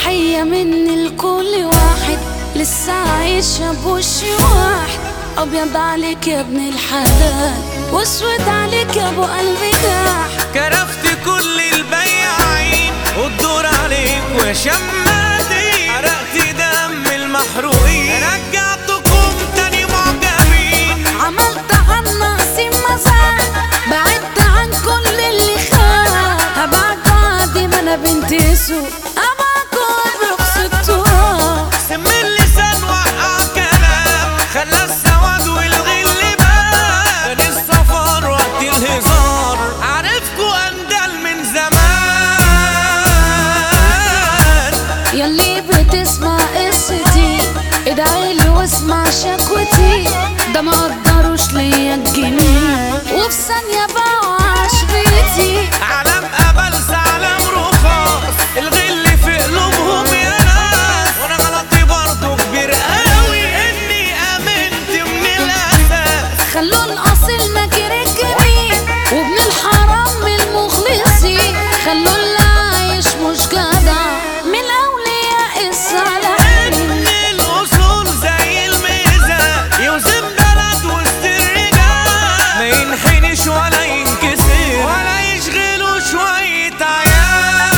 تحية مني لكل واحد لسه عايشة بوشي واحد أبيض عليك يا ابن الحلال واسود عليك يا أبو قلبي داح كرفت كل البياعين والدور عليك ويا شماتي حرقت دم المحروقين رجعتكم تاني معجبين عملت عن ناقصي مزاج بعدت عن كل اللي خان هبعد عادي ما انا بنت سوق ابعكم برخص التراب سم اللسان وقع كلام خلى السواد والغل بان كان السفر وقت الهزار عرفكوا اندل من زمان يلي بتسمع قصتي ادعي لي واسمع شكوتي ده ما قدروش ليا الجنيه وفي ثانية باعوا عشرتي علم قبل علم رخاص الغل في قلوبهم يا ناس وانا غلطي برضه كبير قوي اني امنت من الاساس خلوا الاصيل ناكر الجميل وابن الحرام من المخلصين خلوا اللي عايش مش جدع من الاولياء الصالحين ان الاصول زي الميزان يوزن بلد وسط الرجال ما ينحنش ولا ينكسر ولا يشغلوا شوية عيال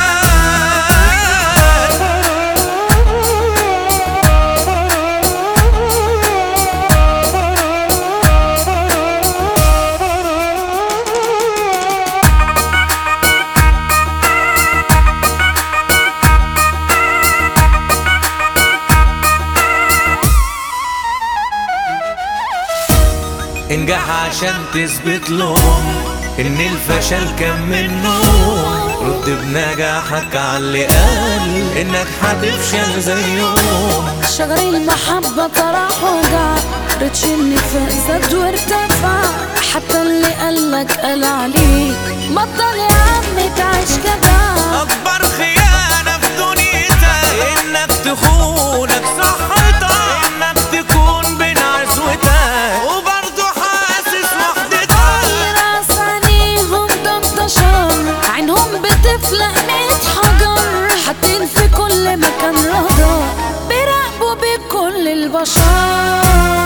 انجح عشان تثبت لهم ان الفشل كان منهم رد بنجاحك على اللي قال انك هتفشل زيهم شجر المحبة طرح وجع رتشني فزاد وارتفع حتى اللي قالك قال عليك بطل يا عم تعيش كده اكبر خيانة في دنيتك انك تخونك صحتك انك تكون بين عزوتك وبرضه حاسس وحدتك راس عينيهم ده انتشر عينهم بتفلق ميت حجر حاطين في كل مكان رادار بيراقبوا بكل البشر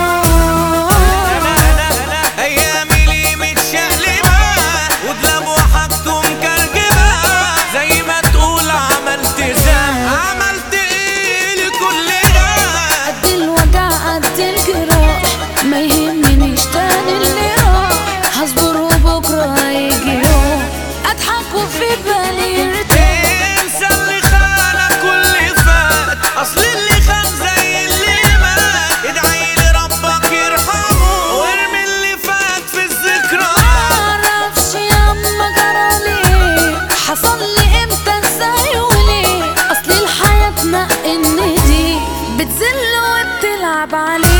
ايامي ليه متشقلبة ودلاب وحاجته مكركبة زي ما تقول عملت ذنب عملت ايه لكل ده قد الوجع قد الجراح ما يهمنيش تاني اللي راح هصبر وبكره هيجي يوم اضحك وفي بالي يرتاح انسى اللي خانك واللي فات اصل اللي خان زي اللي مات ادعي لربك يرحمه وارمي اللي فات في الذكرى معرفش ياما جرالي حصل لي امتى ازاي وليه اصل الحياة ان دي بتذل وبتلعب عليه